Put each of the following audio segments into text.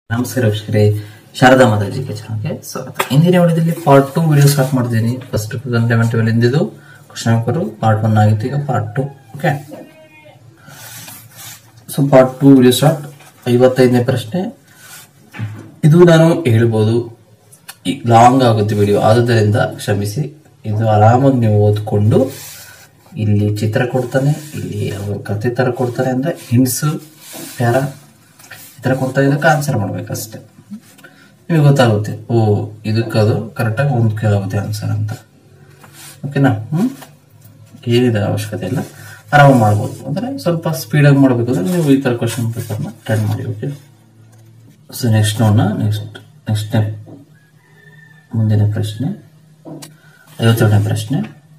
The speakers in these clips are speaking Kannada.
ನಮಸ್ಕಾರ ವೀಕ್ಷಕರೇ ಶಾರದಾ ಮಾತಾಜಿಗೆ ಚಾನಲ್ಗೆ ಸ್ವಾಗತ ಇಂದಿನ ವಿಡಿಯೋದಲ್ಲಿ ಪಾರ್ಟ್ ಟು ವಿಡಿಯೋ ಸ್ಟಾರ್ಟ್ ಮಾಡ್ತೀನಿ first two thousand eleven twelve ಇಂದಿದ್ದು ಕ್ವಶನ್ ಪೇಪರ್ ಪಾರ್ಟ್ ಒನ್ ಆಗಿತ್ತು ಈಗ part two okay so part two video start ಐವತ್ತೈದನೇ ಪ್ರಶ್ನೆ ಇದು ನಾನು ಹೇಳ್ಬೋದು ಲಾಂಗ್ ಆಗುತ್ತೆ ವಿಡಿಯೋ ಆದುದರಿಂದ ಕ್ಷಮಿಸಿ ಇದು ಆರಾಮಾಗಿ ನೀವು ಓದ್ಕೊಂಡು ಇಲ್ಲಿ ಚಿತ್ರ ಕೊಡ್ತಾನೆ ಇಲ್ಲಿ ಅವರು ಕತೆ ತರ ಕೊಡ್ತಾರೆ ಅಂದ್ರೆ ಹಿಂಡ್ಸು ಪ್ಯಾರ ಈ ತರ ಕೊಡ್ತಾ ಇದಕ್ಕೆ ಆನ್ಸರ್ ಮಾಡ್ಬೇಕಷ್ಟೆ ನಿಮಗೆ ಗೊತ್ತಾಗುತ್ತೆ ಓ ಇದಕ್ಕದು ಕರೆಕ್ಟಾಗಿ ಹೊಂದ್ಕೆ ಆಗುತ್ತೆ ಆನ್ಸರ್ ಅಂತ ಓಕೆನಾ ಹ್ಮ್ ಏನಿದೆ ಅವಶ್ಯಕತೆ ಇಲ್ಲ ಆರಾಮಾಗಿ ಮಾಡ್ಬೋದು ಅಂದ್ರೆ ಸ್ವಲ್ಪ ಸ್ಪೀಡಾಗಿ ಮಾಡಬೇಕು ಅಂದ್ರೆ ನೀವು ಈ ತರ ಕ್ವಶನ್ ಪೇಪರ್ನ ಟ್ರೈ ಮಾಡಿ ಓಕೆ ಸೊ ನೆಕ್ಸ್ಟ್ ನೋಡೋಣ ನೆಕ್ಸ್ಟ್ ನೆಕ್ಸ್ಟ್ ಮುಂದಿನ ಪ್ರಶ್ನೆ ಐವತ್ತೆರಡನೇ ಪ್ರಶ್ನೆ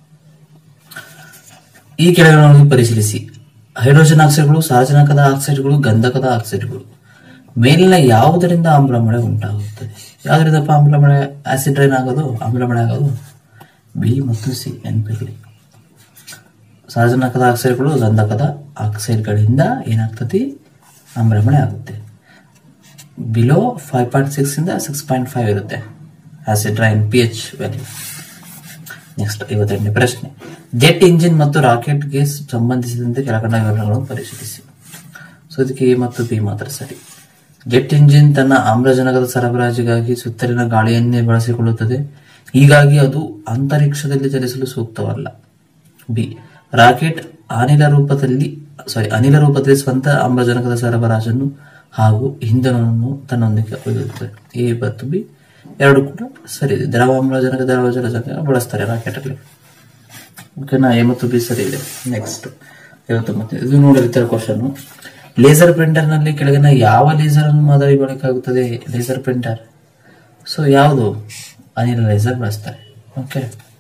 ಈ ಕೆಳಗಿನವನ್ನು ಪರಿಶೀಲಿಸಿ ಹೈಡ್ರೋಜನ್ ಆಕ್ಸೈಡ್ಗಳು ಸಾರಜನಕದ ಆಕ್ಸೈಡ್ಗಳು ಗಂಧಕದ ಆಕ್ಸೈಡ್ಗಳು ಮೇಲಿನ ಯಾವುದರಿಂದ ಆಮ್ಲಮಳೆ ಉಂಟಾಗುತ್ತದೆ ಯಾವುದರಿಂದಪ್ಪ ಆಮ್ಲಮಳೆ ಆಸಿಡ್ ರೈನ್ ಆಗೋದು ಆಮ್ಲಮಳೆ ಆಗೋದು ಬಿ ಮತ್ತು ಸಿ ನೆನಪಿರಲಿ ಸಾರಜನಕದ ಆಕ್ಸೈಡ್ಗಳು ಗಂಧಕದ ಆಕ್ಸೈಡ್ಗಳಿಂದ ಏನಾಗ್ತದೆ ಆಮ್ಲಮಳೆ ಆಗುತ್ತೆ ಬಿಲೋ ಫೈವ್ ಪಾಯಿಂಟ್ ಸಿಕ್ಸ್ ಇಂದ ಸಿಕ್ಸ್ ಪಾಯಿಂಟ್ ಫೈವ್ ಇರುತ್ತೆ acid rain P H value next ಐವತ್ತೆಂಟನೇ ಪ್ರಶ್ನೆ ಜೆಟ್ ಇಂಜಿನ್ ಮತ್ತು ರಾಕೆಟ್ಗೆ ಸಂಬಂಧಿಸಿದಂತೆ ಕೆಳಕಂಡ ವಿವರಗಳನ್ನು ಪರಿಶೀಲಿಸಿ ಸೊ ಇದಕ್ಕೆ ಎ ಮತ್ತು ಬಿ ಮಾತ್ರ ಸರಿ ಜೆಟ್ ಇಂಜಿನ್ ತನ್ನ ಆಮ್ಲಜನಕದ ಸರಬರಾಜಿಗಾಗಿ ಸುತ್ತಲಿನ ಗಾಳಿಯನ್ನೇ ಬಳಸಿಕೊಳ್ಳುತ್ತದೆ ಹೀಗಾಗಿ ಅದು ಅಂತರಿಕ್ಷದಲ್ಲಿ ಚಲಿಸಲು ಸೂಕ್ತವಲ್ಲ ಬಿ ರಾಕೆಟ್ ಅನಿಲ ರೂಪದಲ್ಲಿ ಸಾರಿ ಅನಿಲ ರೂಪದಲ್ಲಿ ಸ್ವಂತ ಆಮ್ಲಜನಕದ ಸರಬರಾಜನ್ನು ಹಾಗೂ ಇಂಧನವನ್ನು ತನ್ನೊಂದಿಗೆ ಒಯ್ಯುತ್ತದೆ ಎ ಮತ್ತು ಬಿ ಎರಡು ಕೂಡ ಸರಿ ಇದೆ ದ್ರವ ಆಮ್ಲಜನಕ ದ್ರವ ಜಲಜನಕ ಬಳಸ್ತಾರೆ ರಾಕೆಟ್ ಅಲ್ಲಿ ಓಕೆನಾ ಎ ಮತ್ತು ಬಿ ಸರಿ ಇದೆ ನೆಕ್ಸ್ಟ್ ಐವತ್ತೊಂಬತ್ತು ಇದು ನೋಡಿರ್ತಾರೆ ಕ್ವಶನ್ ಲೇಸರ್ ಪ್ರಿಂಟರ್ ನಲ್ಲಿ ಕೆಳಗಿನ ಯಾವ ಲೇಸರ್ ಅನ್ನು ಮಾದರಿ ಬಳಕಾಗುತ್ತದೆ ಲೇಸರ್ ಪ್ರಿಂಟರ್ ಸೊ ಯಾವುದು ಅನಿಲ ಲೇಸರ್ ಬಳಸ್ತಾರೆ ಓಕೆ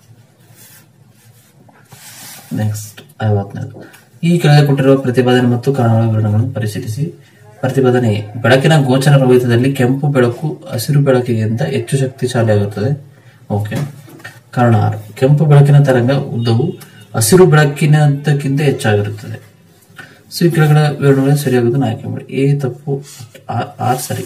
ನೆಕ್ಸ್ಟ್ ಐವತ್ನಾಲ್ಕು ಈ ಕೆಳಗೆ ಕೊಟ್ಟಿರುವ ಪ್ರತಿಪಾದನೆ ಮತ್ತು ಕಾರಣಗಳ ವಿವರಣೆಗಳನ್ನು ಪರಿಶೀಲಿಸಿ ಪ್ರತಿಪಾದನೆ ಬೆಳಕಿನ ಗೋಚರ ರೋಹಿತದಲ್ಲಿ ಕೆಂಪು ಬೆಳಕು ಹಸಿರು ಬೆಳಕಿಗಿಂತ ಹೆಚ್ಚು ಶಕ್ತಿಶಾಲಿಯಾಗುತ್ತದೆ ಓಕೆ ಕಾರಣ ಆರು ಕೆಂಪು ಬೆಳಕಿನ ತರಂಗ ಉದ್ದವು ಹಸಿರು ಬೆಳಕಿನದಕ್ಕಿಂತ ಹೆಚ್ಚಾಗಿರುತ್ತದೆ ಸೊ ಈ ಕೆಳಗಡೆ ವಿವರಣೆಗಳು ಸರಿಯಾಗುವುದನ್ನು ಆಯ್ಕೆ ಮಾಡಿ ಎ ತಪ್ಪು ಆ- ಆರ್ ಸರಿ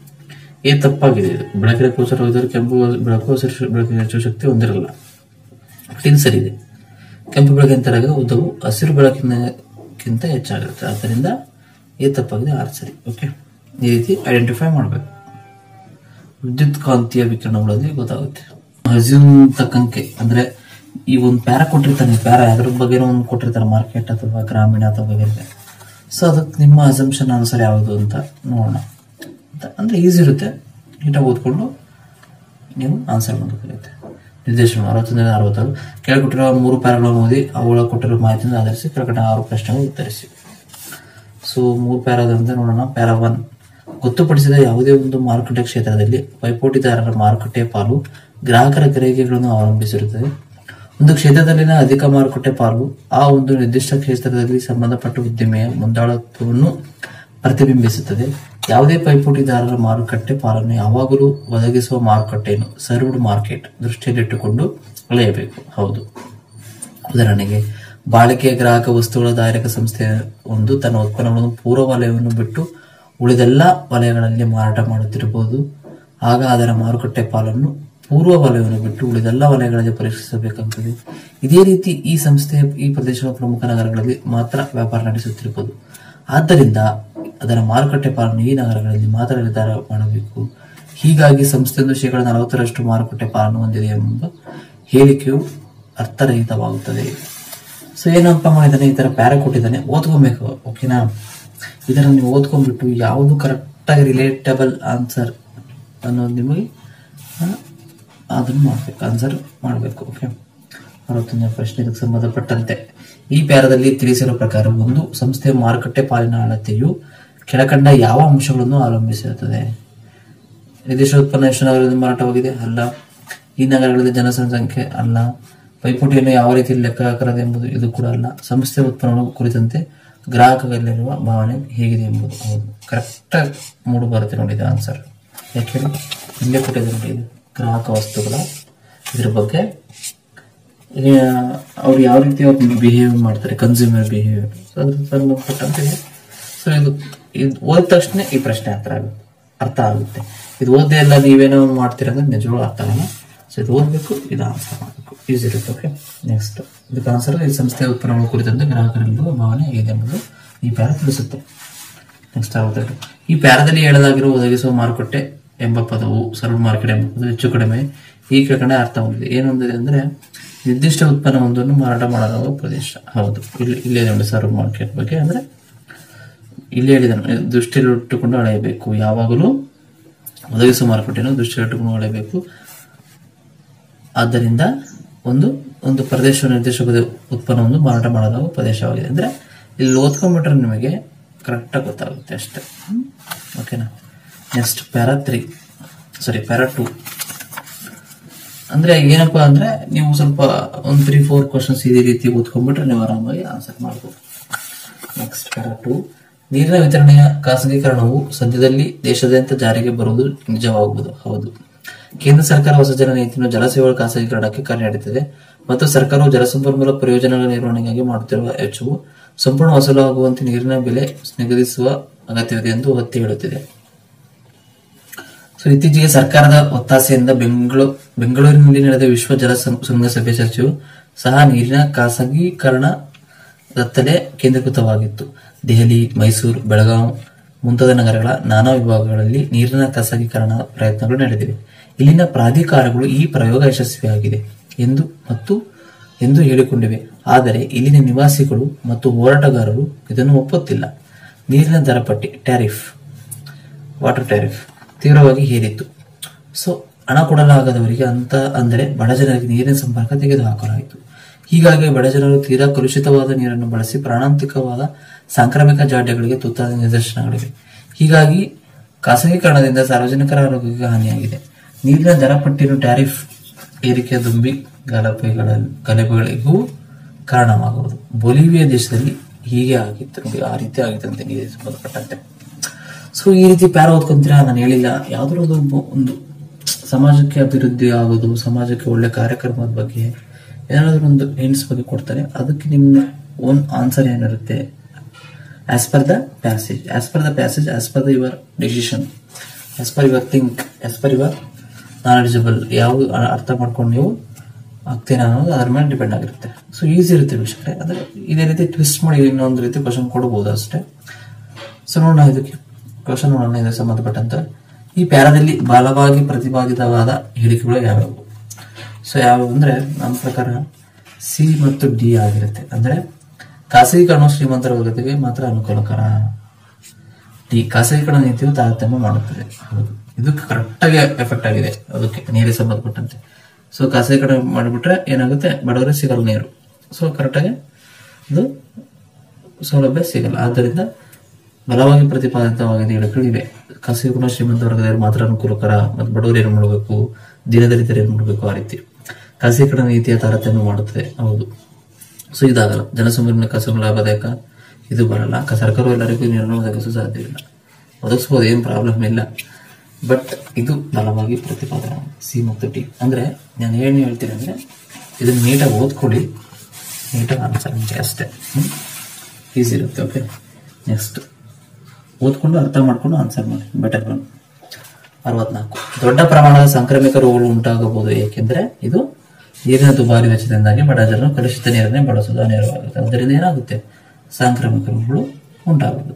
ಎ ತಪ್ಪಾಗಿದೆ ಇದು ಬೆಳಕಿನ ಗೋಚರ ರೋಹಿತದಲ್ಲಿ ಕೆಂಪು ಬೆಳಕು ಹಸಿರು ಬೆಳಕಿನ ಹೆಚ್ಚು ಶಕ್ತಿ ಹೊಂದಿರಲ್ಲ ಬಟ್ ಇದು ಸರಿ ಇದೆ ಕೆಂಪು ಬೆಳಕಿನ ತರಂಗ ಉದ್ದವು ಹಸಿರು ಬೆಳಕಿನಕ್ಕಿಂತ ಹೆಚ್ಚಾಗಿರುತ್ತೆ ಆದ್ದರಿಂದ ಎ ತಪ್ಪಾಗಿದೆ ಆರ್ ಸರಿ ಓಕೆ ಈ ರೀತಿ ಐಡೆಂಟಿಫೈ ಮಾಡಬೇಕು ವಿದ್ಯುತ್ ಕಾಂತೀಯ ವಿಕಿರಣಗಳಲ್ಲಿ ಗೊತ್ತಾಗುತ್ತೆ ಹಸಿರು ತಕ್ಕಂಕೆ ಅಂದ್ರೆ ಈ ಒಂದು ಪ್ಯಾರ ಕೊಟ್ಟಿರ್ತಾನೆ ಪ್ಯಾರ ಅದ್ರ ಬಗ್ಗೆ ಒಂದು ಕೊಟ್ಟಿರ್ತಾರೆ ಮಾರ್ಕೆಟ್ ಅಥವಾ ಗ್ರಾಮೀಣ ಅಥವಾ ಬೇರೆ ಸೊ ಅದಕ್ಕೆ ನಿಮ್ಮ ಅಸಂಪ್ಷನ್ ಅನುಸಾರ ಯಾವುದು ಅಂತ ನೋಡೋಣ ಅಂತ- ಅಂದ್ರೆ ಈಸಿ ಇರುತ್ತೆ ನೀಟಾಗಿ ಓದ್ಕೊಂಡು ನೀವು ಆನ್ಸರ್ ಮಾಡಬೇಕಾಗುತ್ತೆ ನಿರ್ದೇಶನ ಅರವತ್ತೊಂದರಿಂದ ಅರವತ್ತಾರು ಕೆಳಕೊಟ್ಟಿರುವ ಮೂರು ಪ್ಯಾರಾಗಳನ್ನು ಓದಿ ಅವುಗಳ ಕೊಟ್ಟಿರುವ ಮಾಹಿತಿಯನ್ನು ಆಧರಿಸಿ ಕೆಳಗಡೆ ಆರು ಪ್ರಶ್ನೆಗಳು ಉತ್ತರಿಸಿ ಸೊ ಮೂರು ಪ್ಯಾರಾದಂತೆ ನೋಡೋಣ ಪ್ಯಾರಾ ಒನ್ ಗೊತ್ತುಪಡಿಸಿದ ಯಾವುದೇ ಒಂದು ಮಾರುಕಟ್ಟೆ ಕ್ಷೇತ್ರದಲ್ಲಿ ಪೈಪೋಟಿದಾರರ ಮಾರುಕಟ್ಟೆ ಪಾಲು ಗ್ರಾಹಕರ ಗ್ರಹಿಕೆಗಳನ್ನು ಅವಲಂಬಿಸಿರುತ್ತದೆ ಒಂದು ಕ್ಷೇತ್ರದಲ್ಲಿನ ಅಧಿಕ ಮಾರುಕಟ್ಟೆ ಪಾಲು ಆ ಒಂದು ನಿರ್ದಿಷ್ಟ ಕ್ಷೇತ್ರದಲ್ಲಿ ಸಂಬಂಧಪಟ್ಟ ಉದ್ದಿಮೆಯ ಮುಂದಾಳತ್ವವನ್ನು ಪ್ರತಿಬಿಂಬಿಸುತ್ತದೆ ಯಾವುದೇ ಪೈಪೋಟಿದಾರರ ಮಾರುಕಟ್ಟೆ ಪಾಲನ್ನು ಯಾವಾಗಲೂ ಒದಗಿಸುವ ಮಾರುಕಟ್ಟೆಯನ್ನು ಸರ್ವ್ಡ್ ಮಾರ್ಕೆಟ್ ದೃಷ್ಟಿಯಲ್ಲಿಟ್ಟುಕೊಂಡು ಅಳೆಯಬೇಕು ಹೌದು ಉದಾಹರಣೆಗೆ ಬಾಳಿಕೆಯ ಗ್ರಾಹಕ ವಸ್ತುಗಳ ತಯಾರಕ ಸಂಸ್ಥೆ ಒಂದು ತನ್ನ ಉತ್ಪನ್ನಗಳನ್ನು ಪೂರ್ವ ವಲಯವನ್ನು ಬಿಟ್ಟು ಉಳಿದೆಲ್ಲ ವಲಯಗಳಲ್ಲಿ ಮಾರಾಟ ಮಾಡುತ್ತಿರಬಹುದು ಆಗ ಅದರ ಮಾರುಕಟ್ಟೆ ಪಾಲನ್ನು ಪೂರ್ವ ವಲಯವನ್ನು ಬಿಟ್ಟು ಉಳಿದೆಲ್ಲ ವಲಯಗಳಲ್ಲಿ ಪರೀಕ್ಷಿಸಬೇಕಾಗುತ್ತದೆ ಇದೇ ರೀತಿ ಈ ಸಂಸ್ಥೆಯ ಈ ಪ್ರದೇಶದ ಪ್ರಮುಖ ನಗರಗಳಲ್ಲಿ ಮಾತ್ರ ವ್ಯಾಪಾರ ನಡೆಸುತ್ತಿರಬಹುದು ಆದ್ದರಿಂದ ಅದರ ಮಾರುಕಟ್ಟೆ ಪಾಲನ್ನು ಈ ನಗರಗಳಲ್ಲಿ ಮಾತ್ರ ನಿರ್ಧಾರ ಮಾಡಬೇಕು ಹೀಗಾಗಿ ಸಂಸ್ಥೆಯೊಂದು ಶೇಕಡ ನಲವತ್ತರಷ್ಟು ಮಾರುಕಟ್ಟೆ ಪಾಲನ್ನು ಹೊಂದಿದೆ ಎಂಬ ಹೇಳಿಕೆಯು ಅರ್ಥರಹಿತವಾಗುತ್ತದೆ ಸೊ ಏನಪ್ಪ ಮಾಡಿದ್ದಾನೆ ಈ ತರ ಪ್ಯಾರ ಕೊಟ್ಟಿದ್ದಾನೆ ಓದ್ಕೊಬೇಕು ಓಕೆನಾ ಇದನ್ನ ನೀವು ಓದ್ಕೊಂಡ್ಬಿಟ್ಟು ಯಾವುದು ಕರೆಕ್ಟಾಗಿ ರಿಲೇಟಬಲ್ ಆನ್ಸರ್ ಅನ್ನೋದು ನಿಮಗೆ ಆ, ಅದನ್ನು ಮಾಡ್ಬೇಕು ಆನ್ಸರ್ ಮಾಡಬೇಕು ಓಕೆ ಅರವತ್ತೊಂದನೇ ಪ್ರಶ್ನೆ ಇದಕ್ಕೆ ಸಂಬಂಧಪಟ್ಟಂತೆ ಈ ಪ್ಯಾರದಲ್ಲಿ ತಿಳಿಸಿರುವ ಪ್ರಕಾರ ಒಂದು ಸಂಸ್ಥೆಯ ಮಾರುಕಟ್ಟೆ ಪಾಲಿನ ಅಳತೆಯು ಕೆಳಕಂಡ ಯಾವ ಅಂಶಗಳನ್ನು ಅವಲಂಬಿಸಿರುತ್ತದೆ ನಿರ್ದಿಷ್ಟ ಉತ್ಪನ್ನ ಎಷ್ಟು ನಗರಗಳಲ್ಲಿ ಮಾರಾಟವಾಗಿದೆ ಅಲ್ಲ ಈ ನಗರಗಳಲ್ಲಿ ಜನಸಂಖ್ಯೆ ಅಲ್ಲ ಪೈಪೋಟಿಯನ್ನು ಯಾವ ರೀತಿಯಲ್ಲಿ ಲೆಕ್ಕ ಹಾಕಲಾಗಿದೆ ಎಂಬುದು ಇದು ಕೂಡ ಅಲ್ಲ ಸಂಸ್ಥೆಯ ಉತ್ಪನ್ನಗಳ ಕುರಿತಂತೆ ಗ್ರಾಹಕರಲ್ಲಿರುವ ಭಾವನೆ ಹೇಗಿದೆ ಎಂಬುದು ಹೌದು ಕರೆಕ್ಟ್ ಮೂಡು ಬರುತ್ತೆ ನೋಡಿ ಇದು ಆನ್ಸರ್ ಯಾಕೆ ಹೇಳಿ? ಇಲ್ಲೇ ಕೊಟ್ಟಿದೆ ನೋಡಿ ಇದು ಗ್ರಾಹಕ ವಸ್ತುಗಳ ಇದ್ರ ಬಗ್ಗೆ ಇಲ್ಲಿ, ಅವ್ರು ಯಾವ ರೀತಿ ಅವ್ರು ಬಿಹೇವ್ ಮಾಡ್ತಾರೆ ಕನ್ಸ್ಯೂಮರ್ ಬಿಹೇವಿಯರ್ ಅದ್ರ ಸಂಬಂಧಪಟ್ಟಂತೆ ಸೊ ಇದು ಇದು ಓದಿದ ತಕ್ಷಣ ಈ ಪ್ರಶ್ನೆ ಹತ್ರ ಆಗುತ್ತೆ ಅರ್ಥ ಆಗುತ್ತೆ ಇದು ಓದ್ದೇ ಇಲ್ಲ ನೀವೇನೋ ಮಾಡ್ತೀರಂದ್ರೆ ನಿಜವಾಗ್ಲೂ ಅರ್ಥ ಆಗಲ್ಲ ಸೊ ಇದು ಓದಬೇಕು ಇದು ಆನ್ಸರ್ ಮಾಡಬೇಕು ಈಸಿ ಇರುತ್ತೆ ಓಕೆ ನೆಕ್ಸ್ಟ್ ಇದಕ್ಕೆ ಆನ್ಸರ್ ಈ ಸಂಸ್ಥೆಯ ಉತ್ಪನ್ನಗಳು ಕುರಿತಂತೆ ಗ್ರಾಹಕರೆಲ್ಲರೂ ಭಾವನೆ ಹೇಗಿದೆ ಎಂಬುದು ಈ ಪ್ಯಾರ ತಿಳಿಸುತ್ತೆ ನೆಕ್ಸ್ಟ್ ಅರವತ್ತೆರಡು ಈ ಪ್ಯಾರದಲ್ಲಿ ಹೇಳಲಾಗಿರುವ ಒದಗಿಸುವ ಮಾರುಕಟ್ಟೆ ಎಂಬ ಪದವು ಸರ್ವ್ ಮಾರ್ಕೆಟ್ ಎಂಬ ಪದವು ಹೆಚ್ಚು ಕಡಿಮೆ ಈ ಕೆಳಗಡೆ ಅರ್ಥ ಹೊಂದಿದೆ ಏನು ಹೊಂದಿದೆ ಅಂದ್ರೆ ನಿರ್ದಿಷ್ಟ ಉತ್ಪನ್ನವೊಂದನ್ನು ಮಾರಾಟ ಮಾಡಲಾಗುವ ಪ್ರದೇಶ ಹೌದು ಇಲ್ಲಿ ಇಲ್ಲೇ ನೋಡಿ ಸರ್ವ್ ಮಾರ್ಕೆಟ್ ಬಗ್ಗೆ ಅಂದ್ರೆ ಇಲ್ಲಿ ಹೇಳಿದನು ದೃಷ್ಟಿಯಲ್ಲಿಟ್ಟುಕೊಂಡು ಅಳೆಯಬೇಕು ಯಾವಾಗಲೂ ಒದಗಿಸುವ ಮಾರುಕಟ್ಟೆಯನ್ನು ದೃಷ್ಟಿಯಲ್ಲಿಟ್ಟುಕೊಂಡು ಅಳೆಯಬೇಕು ಆದ್ದರಿಂದ ಒಂದು ಒಂದು ಪ್ರದೇಶ ನಿರ್ದಿಷ್ಟ ಉತ್ಪನ್ನವನ್ನು ಮಾರಾಟ ಮಾಡಲಾಗುವ ಪ್ರದೇಶವಾಗಿದೆ ಅಂದ್ರೆ ಇಲ್ಲಿ ಓದ್ಕೊಂಡ್ಬಿಟ್ರೆ ನಿಮಗೆ ಕರೆಕ್ಟಾಗಿ ಗೊತ್ತಾಗುತ್ತೆ ಅಷ್ಟೇ ಓಕೆನಾ next para three sorry para two ಅಂದ್ರೆ ಏನಪ್ಪಾ ಅಂದ್ರೆ ನೀವು ಸ್ವಲ್ಪ ಒಂದು ತ್ರೀ ಫೋರ್ ಕ್ವಶನ್ಸ್ ಇದೇ ರೀತಿ ಓದ್ಕೊಂಡ್ಬಿಟ್ರೆ ನೀವು ಆರಾಮಾಗಿ ಆನ್ಸರ್ ಮಾಡ್ಬೋದು ನೆಕ್ಸ್ಟ್ ಪ್ಯಾರಾ ಟು ನೀರಿನ ವಿತರಣೆಯ ಖಾಸಗೀಕರಣವು ಸದ್ಯದಲ್ಲಿ ದೇಶದಾದ್ಯಂತ ಜಾರಿಗೆ ಬರುವುದು ನಿಜವಾಗುವುದು ಹೌದು ಕೇಂದ್ರ ಸರ್ಕಾರ ಹೊಸ ಜಲ ನೀತಿಯನ್ನು ಜಲಸೇವೆಗಳ ಖಾಸಗೀಕರಣಕ್ಕೆ ಕರೆ ನೀಡುತ್ತಿದೆ ಮತ್ತು ಸರ್ಕಾರವು ಜಲಸಂಪನ್ಮೂಲ ಪ್ರಯೋಜನಗಳ ನಿರ್ವಹಣೆಗಾಗಿ ಮಾಡುತ್ತಿರುವ ವೆಚ್ಚವು ಸಂಪೂರ್ಣ ವಸೂಲಾಗುವಂತೆ ನೀರಿನ ಬೆಲೆ ನಿಗದಿಸುವ ಅಗತ್ಯವಿದೆ ಎಂದು ಒತ್ತಿ ಹೇಳುತ್ತಿದೆ ಸೊ ಇತ್ತೀಚೆಗೆ ಸರ್ಕಾರದ ಒತ್ತಾಸೆಯಿಂದ ಬೆಂಗಳೂರು ಬೆಂಗಳೂರಿನಲ್ಲಿ ನಡೆದ ವಿಶ್ವ ಜಲ ಸಂ- ಶೃಂಗಸಭೆ ಚರ್ಚೆಯು ಸಹ ನೀರಿನ ಖಾಸಗೀಕರಣದತ್ತಲೇ ಕೇಂದ್ರೀಕೃತವಾಗಿತ್ತು ದೆಹಲಿ ಮೈಸೂರು ಬೆಳಗಾವಿ ಮುಂತಾದ ನಗರಗಳ ನಾನಾ ವಿಭಾಗಗಳಲ್ಲಿ ನೀರಿನ ಖಾಸಗೀಕರಣ ಪ್ರಯತ್ನಗಳು ನಡೆದಿವೆ ಇಲ್ಲಿನ ಪ್ರಾಧಿಕಾರಗಳು ಈ ಪ್ರಯೋಗ ಯಶಸ್ವಿಯಾಗಿದೆ ಎಂದು ಮತ್ತು ಎಂದು ಹೇಳಿಕೊಂಡಿವೆ ಆದರೆ ಇಲ್ಲಿನ ನಿವಾಸಿಗಳು ಮತ್ತು ಹೋರಾಟಗಾರರು ಇದನ್ನು ಒಪ್ಪುತ್ತಿಲ್ಲ ನೀರಿನ ದರಪಟ್ಟಿ ಟ್ಯಾರಿಫ್ ವಾಟರ್ ಟ್ಯಾರಿಫ್ ತೀವ್ರವಾಗಿ ಹೇರಿತ್ತು ಸೊ ಹಣ ಕೊಡಲಾಗದವರಿಗೆ ಅಂತ ಅಂದರೆ ಬಡ ಜನರಿಗೆ ನೀರಿನ ಸಂಪರ್ಕ ತೆಗೆದುಹಾಕಲಾಯಿತು ಹೀಗಾಗಿ ಬಡ ಜನರು ತೀರಾ ಕಲುಷಿತವಾದ ನೀರನ್ನು ಬಳಸಿ ಪ್ರಾಣಾಂತಿಕವಾದ ಸಾಂಕ್ರಾಮಿಕ ಜಾಡ್ಯಗಳಿಗೆ ತುತ್ತಾದ ನಿದರ್ಶನಗಳಿವೆ ಹೀಗಾಗಿ ಖಾಸಗೀಕರಣದಿಂದ ಸಾರ್ವಜನಿಕರ ಆರೋಗ್ಯಕ್ಕೆ ಹಾನಿಯಾಗಿದೆ ನೀರಿನ ದರ ಪಟ್ಟಿಯನ್ನು ಟ್ಯಾರಿಫ್ ಏರಿಕೆಯ ದುಂಬಿ ಗಲಭೆಗಳ ಗಲಭೆಗಳಿಗೂ ಕಾರಣವಾಗುವುದು ಬೊಲಿವಿಯಾ ದೇಶದಲ್ಲಿ ಹೀಗೆ ಆಗಿತ್ತು ನೋಡಿ ಆ ರೀತಿ ಆಗಿತ್ತಂತೆ ನೀರಿಗೆ ಸಂಬಂಧಪಟ್ಟಂತೆ ಸೊ ಈ ರೀತಿ ಪ್ಯಾರ ಓದ್ಕೊಂತೀರಾ ನಾನು ಹೇಳಿಲ್ಲ ಯಾವ್ದಾದ್ರು ಒಂದು ಒಂದು ಸಮಾಜಕ್ಕೆ ಅಭಿವೃದ್ಧಿ ಆಗೋದು ಸಮಾಜಕ್ಕೆ ಒಳ್ಳೆ ಕಾರ್ಯಕ್ರಮದ ಬಗ್ಗೆ ಏನಾದ್ರು ಒಂದು ಹಿಂಟ್ಸ್ ಬಗ್ಗೆ ಕೊಡ್ತಾರೆ ಅದಕ್ಕೆ ನಿಮ್ಮ ಓನ್ ಆನ್ಸರ್ ಏನಿರುತ್ತೆ as per the passage as per the passage as per the your decision as per your think as per your knowledgeable ಯಾವ ಅರ್ಥ ಮಾಡ್ಕೊಂಡು ನೀವು ಆಗ್ತೀರಾ ಅನ್ನೋದು ಅದ್ರ ಮೇಲೆ ಡಿಪೆಂಡ್ ಆಗಿರುತ್ತೆ ಸೊ ಈಸಿ ಇರುತ್ತೆ ವೀಕ್ಷಕರೇ ಅಂದ್ರೆ ಇದೇ ರೀತಿ ಟ್ವಿಸ್ಟ್ ಮಾಡಿ ಇನ್ನೊಂದು ರೀತಿ ಕ್ವಶನ್ ಕೊಡಬಹುದು ಅಷ್ಟೇ ಸೊ ನೋಡೋಣ ಇದಕ್ಕೆ ಕ್ವಶನ್ ನೋಡೋಣ ಇದಕ್ಕೆ ಸಂಬಂಧಪಟ್ಟಂತೆ ಈ ಪ್ಯಾರಾದಲ್ಲಿ ಬಲವಾಗಿ ಪ್ರತಿಪಾದಿತವಾದ ಹೇಳಿಕೆಗಳು ಯಾವ್ಯಾವು ಸೊ ಯಾವ್ಯಾವು ಅಂದ್ರೆ ನಮ್ಮ ಪ್ರಕಾರ ಸಿ ಮತ್ತು ಡಿ ಆಗಿರುತ್ತೆ ಅಂದ್ರೆ ಖಾಸಗೀಕರಣ ಶ್ರೀಮಂತರ ವರ್ಗತೆಗೆ ಮಾತ್ರ ಅನುಕೂಲಕರ ಡಿ ಖಾಸಗೀಕರಣ ನೀತಿಯು ತಾರತಮ್ಯ ಮಾಡುತ್ತದೆ ಹೌದು ಇದು ಕರೆಕ್ಟಾಗಿ ಎಫೆಕ್ಟ್ ಆಗಿದೆ ಅದಕ್ಕೆ ನೀರಿಗೆ ಸಂಬಂಧಪಟ್ಟಂತೆ ಸೊ ಖಾಸಗೀಕರಣ ಮಾಡಿಬಿಟ್ರೆ ಏನಾಗುತ್ತೆ ಬಡವರಿಗೆ ಸಿಗಲ್ಲ ನೀರು ಸೊ ಕರೆಕ್ಟಾಗಿ ಇದು ಸೌಲಭ್ಯ ಸಿಗಲ್ಲ ಆದ್ದರಿಂದ ಬಲವಾಗಿ ಪ್ರತಿಪಾದಿತವಾಗಿದೆ ಹೇಳಿಕೆಗಳಿವೆ ಖಾಸಗೀಕರಣ ಶ್ರೀಮಂತ ವರ್ಗದವರು ಮಾತ್ರ ಅನುಕೂಲಕರ ಮತ್ತು ಬಡವರು ಏನು ಮಾಡಬೇಕು ದಿನದಲಿತರು ಏನು ಮಾಡಬೇಕು ಆ ರೀತಿ ಖಾಸಗೀಕರಣ ನೀತಿಯ ತಾರತಮ್ಯ ಮಾಡುತ್ತದೆ ಹೌದು ಸೊ ಇದಾಗಲ್ಲ ಜನಸಂಪನ್ಮೂಲ ಕಸಬು ಲಾಭದಾಯಕ ಇದು ಬರಲ್ಲ ಕ- ಸರ್ಕಾರವು ಎಲ್ಲರಿಗೂ ನೀರನ್ನು ಒದಗಿಸಲು ಸಾಧ್ಯವಿಲ್ಲ ಒದಗಿಸ್ಬೋದು ಏನು ಪ್ರಾಬ್ಲಮ್ ಇಲ್ಲ ಬಟ್ ಇದು ಬಲವಾಗಿ ಪ್ರತಿಪಾದನೆ ಸಿ ಮತ್ತು ಟಿ ಅಂದ್ರೆ ನಾನು ಏನು ಹೇಳ್ತೀನಿ ಅಂದ್ರೆ ಇದನ್ನ ನೀಟಾಗಿ ಓದ್ಕೊಳ್ಳಿ ನೀಟಾಗಿ ಆನ್ಸರ್ ಮಾಡಿ ಅಷ್ಟೇ ಈಸಿ ಇರುತ್ತೆ ಓಕೆ ನೆಕ್ಸ್ಟ್ ಓದ್ಕೊಂಡು ಅರ್ಥ ಮಾಡ್ಕೊಂಡು ಆನ್ಸರ್ ಮಾಡಿ ಬೆಟರ್ ಒನ್ ಅರವತ್ನಾಲ್ಕು ದೊಡ್ಡ ಪ್ರಮಾಣದ ಸಾಂಕ್ರಾಮಿಕ ರೋಗಗಳು ಉಂಟಾಗಬಹುದು ಏಕೆಂದರೆ ಇದು ನೀರಿನ ದುಬಾರಿ ವೆಚ್ಚದಿಂದಾಗಿ ಬಡ ಜನರು ಕಲುಷಿತ ನೀರನ್ನೇ ಬಳಸಲು ಅನಿವಾರ್ಯವಾಗುತ್ತೆ ಅದರಿಂದ ಏನಾಗುತ್ತೆ ಸಾಂಕ್ರಾಮಿಕ ರೋಗಗಳು ಉಂಟಾಗುವುದು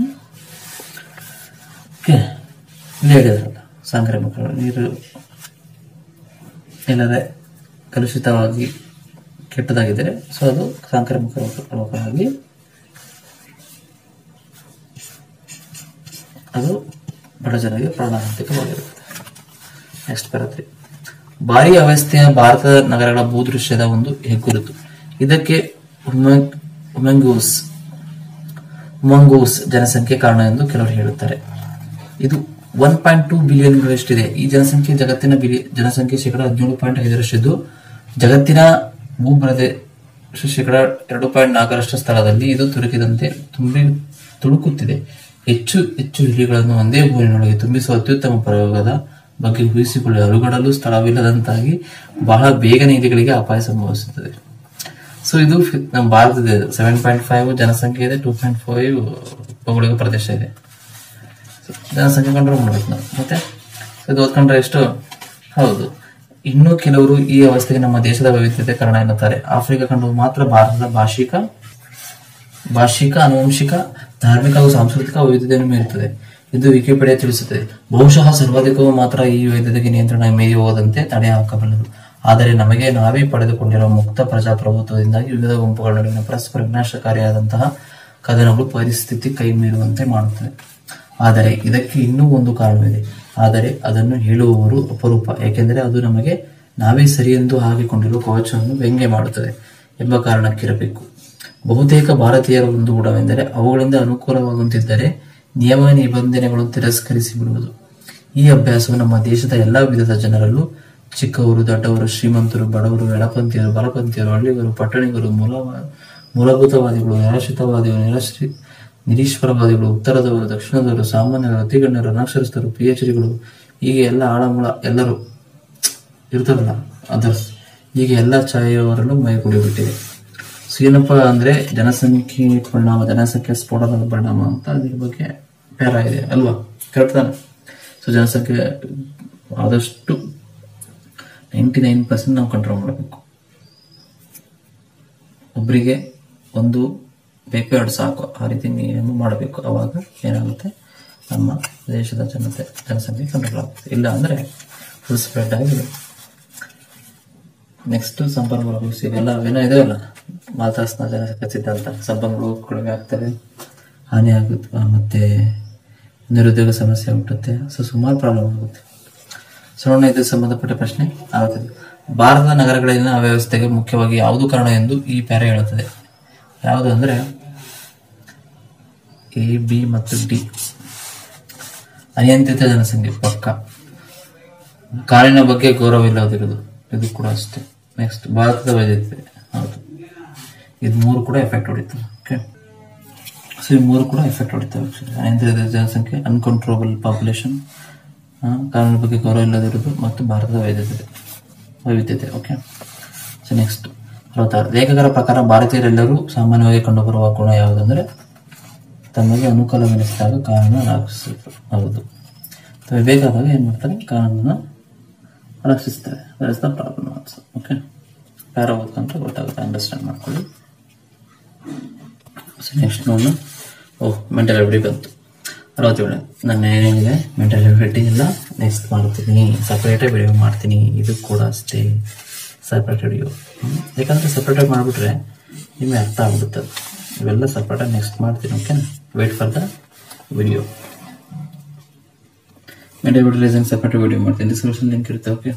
ಓಕೆ ಇಲ್ಲಿ ಹೇಳಿದ್ರಲ್ಲ ಸಾಂಕ್ರಾಮಿಕ ರೋಗ. ನೀರು ಇಲ್ಲದೆ ಕಲುಷಿತವಾಗಿ ಕೆಟ್ಟದಾಗಿದ್ದರೆ ಸೊ ಅದು ಸಾಂಕ್ರಾಮಿಕ ರೋಗ- ರೋಗವಾಗಿ ಅದು ಬಡ ಜನರಿಗೆ ಪ್ರಾಣಾಂತಿಕವಾಗಿರುತ್ತದೆ ನೆಕ್ಸ್ಟ್ ಬರುತ್ತೆ ಭಾರಿ ಅವ್ಯವಸ್ಥೆಯ ಭಾರತದ ನಗರಗಳ ಭೂದೃಶ್ಯದ ಒಂದು ಹೆಗ್ಗುರುತು ಇದಕ್ಕೆ ಉಮೆಂಗೂಸ್ ಮಂಗೂಸ್ ಜನಸಂಖ್ಯೆ ಕಾರಣ ಎಂದು ಕೆಲವರು ಹೇಳುತ್ತಾರೆ ಇದು ಒನ್ ಪಾಯಿಂಟ್ ಟೂ ಬಿಲಿಯನ್ಗಳಷ್ಟಿದೆ ಈ ಜನಸಂಖ್ಯೆ ಜಗತ್ತಿನ ಬಿಲಿ ಜನಸಂಖ್ಯೆ ಶೇಕಡ ಹದಿನೇಳು ಪಾಯಿಂಟ್ ಐದರಷ್ಟಿದ್ದು ಜಗತ್ತಿನ ಭೂಪ್ರದೇಶ ಶೇಕಡ ಎರಡು ಪಾಯಿಂಟ್ ನಾಲ್ಕರಷ್ಟು ಸ್ಥಳದಲ್ಲಿ ಇದು ತುರುಕಿದಂತೆ ತುಂಬಿ ತುಳುಕುತ್ತಿದೆ ಹೆಚ್ಚು ಹೆಚ್ಚು ಇಲಿಗಳನ್ನು ಒಂದೇ ಬೋನಿನೊಳಗೆ ತುಂಬಿಸುವ ಅತ್ಯುತ್ತಮ ಪ್ರಯೋಗದ ಬಗ್ಗೆ ಊಹಿಸಿಕೊಳ್ಳಿ ಅಲುಗಡಲು ಸ್ಥಳವಿಲ್ಲದಂತಾಗಿ ಬಹಳ ಬೇಗನೆ ಇಲಿಗಳಿಗೆ ಅಪಾಯ ಸಂಭವಿಸುತ್ತದೆ ಸೊ ಇದು ಫಿ- ನಮ್ಮ ಭಾರತದ ಸೆವೆನ್ ಪಾಯಿಂಟ್ ಫೈವ್ ಜನಸಂಖ್ಯೆ ಇದೆ ಟೂ ಪಾಯಿಂಟ್ ಫೈವ್ ಭೌಗೋಳಿಕ ಪ್ರದೇಶ ಇದೆ ಸೊ ಜನಸಂಖ್ಯೆ ಕಂಟ್ರೋಲ್ ಮಾಡ್ಬೇಕು ನಾವು ಮತ್ತೆ ಇದು ಓದ್ಕೊಂಡ್ರೆ ಎಷ್ಟು ಹೌದು ಇನ್ನು ಕೆಲವರು ಈ ಅವಸ್ಥೆಗೆ ನಮ್ಮ ದೇಶದ ವೈವಿಧ್ಯತೆ ಕಾರಣ ಎನ್ನುತ್ತಾರೆ ಆಫ್ರಿಕಾ ಖಂಡವು ಮಾತ್ರ ಭಾರತದ ಭಾಷಿಕ ಭಾಷಿಕ ಆನುವಂಶಿಕ ಧಾರ್ಮಿಕ ಹಾಗೂ ಸಾಂಸ್ಕೃತಿಕ ವೈವಿಧ್ಯತೆಯನ್ನು ಮೀರುತ್ತದೆ ಇದು ವಿಕಿಪೀಡಿಯಾ ತಿಳಿಸುತ್ತದೆ ಬಹುಶಃ ಸರ್ವಾಧಿಕವು ಮಾತ್ರ ಈ ವೈವಿಧ್ಯತೆಗೆ ನಿಯಂತ್ರಣ ಮೀರಿ ಹೋದಂತೆ ತಡೆ ಹಾಕಬಲ್ಲದು ಆದರೆ ನಮಗೆ ನಾವೇ ಪಡೆದುಕೊಂಡಿರುವ ಮುಕ್ತ ಪ್ರಜಾಪ್ರಭುತ್ವದಿಂದಾಗಿ ವಿವಿಧ ಗುಂಪುಗಳ ನಡುವಿನ ಪರಸ್ಪರ ವಿನಾಶಕಾರಿಯಾದಂತಹ ಕದನಗಳು ಪರಿಸ್ಥಿತಿ ಕೈ ಮೀರುವಂತೆ ಮಾಡುತ್ತದೆ ಆದರೆ ಇದಕ್ಕೆ ಇನ್ನೂ ಒಂದು ಕಾರಣವಿದೆ ಆದರೆ ಅದನ್ನು ಹೇಳುವವರು ಅಪರೂಪ ಏಕೆಂದರೆ ಅದು ನಮಗೆ ನಾವೇ ಸರಿಯೆಂದು ಹಾಕಿಕೊಂಡಿರುವ ಕವಚವನ್ನು ವ್ಯಂಗ್ಯ ಮಾಡುತ್ತದೆ ಎಂಬ ಕಾರಣಕ್ಕಿರಬೇಕು ಬಹುತೇಕ ಭಾರತೀಯರ ಒಂದು ಗುಣವೆಂದರೆ ಅವುಗಳಿಂದ ಅನುಕೂಲವಾಗುತ್ತಿದ್ದರೆ ನಿಯಮ ನಿಬಂಧನೆಗಳನ್ನು ತಿರಸ್ಕರಿಸಿ ಬಿಡುವುದು ಈ ಅಭ್ಯಾಸವು ನಮ್ಮ ದೇಶದ ಎಲ್ಲಾ ವಿಧದ ಜನರಲ್ಲೂ ಚಿಕ್ಕವರು ದೊಡ್ಡವರು ಶ್ರೀಮಂತರು ಬಡವರು ಎಳಪಂಥಿಯರು ಬಲಪಂಥಿಯರು ಹಳ್ಳಿಗರು ಪಟ್ಟಣಿಗರು ಮೂಲ ಮೂಲಭೂತವಾದಿಗಳು ನಿರಾಶ್ರಿತವಾದಿಗಳು ನಿರಾಶ್ರಿ ನಿರೀಶ್ವರವಾದಿಗಳು ಉತ್ತರದವರು ದಕ್ಷಿಣದವರು ಸಾಮಾನ್ಯರು ಅತಿಗಣ್ಯರು ಅನಕ್ಷರಸ್ಥರು ಪಿ ಎಚ್ ಡಿಗಳು ಹೀಗೆ ಎಲ್ಲ ಆಳಮೂಳ ಎಲ್ಲರೂ ಇರ್ತಾರಲ್ಲ ಅದರ್ಸ್ ಹೀಗೆ ಎಲ್ಲ ಛಾಯೆಯವರಲ್ಲೂ ಮೈಗೂಡಿಬಿಟ್ಟಿದೆ ಸೊ ಏನಪ್ಪ ಅಂದ್ರೆ ಜನಸಂಖ್ಯೆ ಪರಿಣಾಮ ಜನಸಂಖ್ಯೆ ಸ್ಫೋಟದ ಪರಿಣಾಮ ಅಂತ ಅದ್ರ ಬಗ್ಗೆ ಪ್ಯಾರ ಇದೆ ಅಲ್ವಾ ಕರೆಕ್ಟ್ ತಾನೆ ಸೊ ಜನಸಂಖ್ಯೆ ಆದಷ್ಟು ನೈಂಟಿ ನೈನ್ ಪರ್ಸೆಂಟ್ ನಾವು ಕಂಟ್ರೋಲ್ ಮಾಡಬೇಕು ಒಬ್ಬರಿಗೆ ಒಂದು ಬೇಕು ಎರಡು ಸಾಕು ಆ ರೀತಿ ನಿಯಮ ಮಾಡಬೇಕು ಅವಾಗ ಏನಾಗುತ್ತೆ ನಮ್ಮ ದೇಶದ ಜನತೆ ಜನಸಂಖ್ಯೆ ಕಂಟ್ರೋಲ್ ಆಗುತ್ತೆ ಇಲ್ಲ ಅಂದ್ರೆ ಫುಲ್ ಸ್ಪ್ರೆಡ್ ಆಗಿ ನೆಕ್ಸ್ಟ್ ಸಂಪನ್ಮೂಲ ಇವೆಲ್ಲ ಅವೇನೋ ಇದಾವಲ್ಲ ಮಾತಾಸ್ನ ಜನಸಂಖ್ಯೆ ಸಿದ್ಧಾಂತ ಸಂಪನ್ಮೂಲ ಕಡಿಮೆ ಆಗ್ತವೆ ಹಾನಿ ಆಗುತ್ತೆ ಮತ್ತೆ ನಿರುದ್ಯೋಗ ಸಮಸ್ಯೆ ಹುಟ್ಟುತ್ತೆ ಸೊ ಸುಮಾರು ಪ್ರಾಬ್ಲಮ್ ಆಗುತ್ತೆ ಸೊ ನೋಡೋಣ ಇದಕ್ಕೆ ಸಂಬಂಧಪಟ್ಟ ಪ್ರಶ್ನೆ ಆಗುತ್ತದೆ ಭಾರತದ ನಗರಗಳಲ್ಲಿನ ಅವ್ಯವಸ್ಥೆಗೆ ಮುಖ್ಯವಾಗಿ ಯಾವುದು ಕಾರಣ ಎಂದು ಈ ಪ್ಯಾರೆ ಹೇಳುತ್ತದೆ ಯಾವುದು ಅಂದ್ರೆ ಎ ಬಿ ಮತ್ತು ಡಿ ಅನಿಯಂತ್ರಿತ ಜನಸಂಖ್ಯೆ ಪಕ್ಕ ಕಾರಿನ ಬಗ್ಗೆ ಗೌರವ ಇಲ್ಲದಿರುವುದು ಇದು ಕೂಡ ಅಷ್ಟೇ ನೆಕ್ಸ್ಟ್ ಭಾರತದ ವೈದ್ಯತೆ ಹೌದು ಇದು ಮೂರು ಕೂಡ ಎಫೆಕ್ಟ್ ಹೊಡಿತು ಓಕೆ ಸೊ ಈ ಮೂರು ಕೂಡ ಎಫೆಕ್ಟ್ ಹೊಡಿತವೆ ಆಕ್ಚುಲಿ ಅನಿಯಂತ್ರಿತ ಜನಸಂಖ್ಯೆ ಅನ್ಕಂಟ್ರೋಬಲ್ ಪಾಪ್ಯುಲೇಷನ್ ಕಾನೂನು ಬಗ್ಗೆ ಗೌರವ ಇಲ್ಲದಿರುವುದು ಮತ್ತು ಭಾರತದ ವೈದ್ಯತೆ ವೈವಿಧ್ಯತೆ ಓಕೆ ಸೊ ನೆಕ್ಸ್ಟ್ ಅರವತ್ತಾರು ಲೇಖಕರ ಪ್ರಕಾರ ಭಾರತೀಯರೆಲ್ಲರೂ ಸಾಮಾನ್ಯವಾಗಿ ಕಂಡುಬರುವ ಗುಣ ಯಾವುದಂದ್ರೆ ತಮಗೆ ಅನುಕೂಲವೆನಿಸಿದಾಗ ಕಾನೂನು ಅಲಕ್ಷಿಸುವುದು ಹೌದು ತಮಗೆ ಬೇಕಾದಾಗ ಏನ್ ಮಾಡ್ತಾರೆ ಕಾನೂನನ್ನ ಅಲಕ್ಷಿಸ್ತಾರೆ that is the problem also okay para ಓದ್ಕೊಂಡ್ರೆ ಗೊತ್ತಾಗುತ್ತೆ ಅಂಡರ್ಸ್ಟ್ಯಾಂಡ್ ಮಾಡ್ಕೊಳ್ಳಿ ಸೊ ನೆಕ್ಸ್ಟ್ ನೋಡೋಣ ಓಹ್ ಮೆಂಟಲ್ ಎಬಿಲಿಟಿ ಬಂತು ಅರವತ್ತೇಳು ನಾನು ಏನೇನಿದೆ ಮೆಂಟಲ್ ಎಬಿಲಿಟಿ ಎಲ್ಲ ನೆಕ್ಸ್ಟ್ ಮಾಡ್ತೀನಿ ಸಪ್ರೇಟಾಗಿ ವಿಡಿಯೋ ಮಾಡ್ತೀನಿ ಇದು ಕೂಡ ಅಷ್ಟೇ ಸಪ್ರೇಟ್ ವಿಡಿಯೋ ಯಾಕಂದ್ರೆ ಸಪ್ರೇಟಾಗಿ ಮಾಡಿಬಿಟ್ರೆ ನಿಮಗೆ ಅರ್ಥ ಆಗ್ಬಿಡುತ್ತೆ ಅದು. ಇವೆಲ್ಲ ಸಪ್ರೇಟಾಗಿ ನೆಕ್ಸ್ಟ್ ಮಾಡ್ತೀನಿ ಓಕೆನಾ wait for the video mental abilities separate video ಮಾಡ್ತೀನಿ ಡಿಸ್ಕ್ರಿಪ್ಷನ್ ಲಿಂಕ್ ಇರುತ್ತೆ ಓಕೆ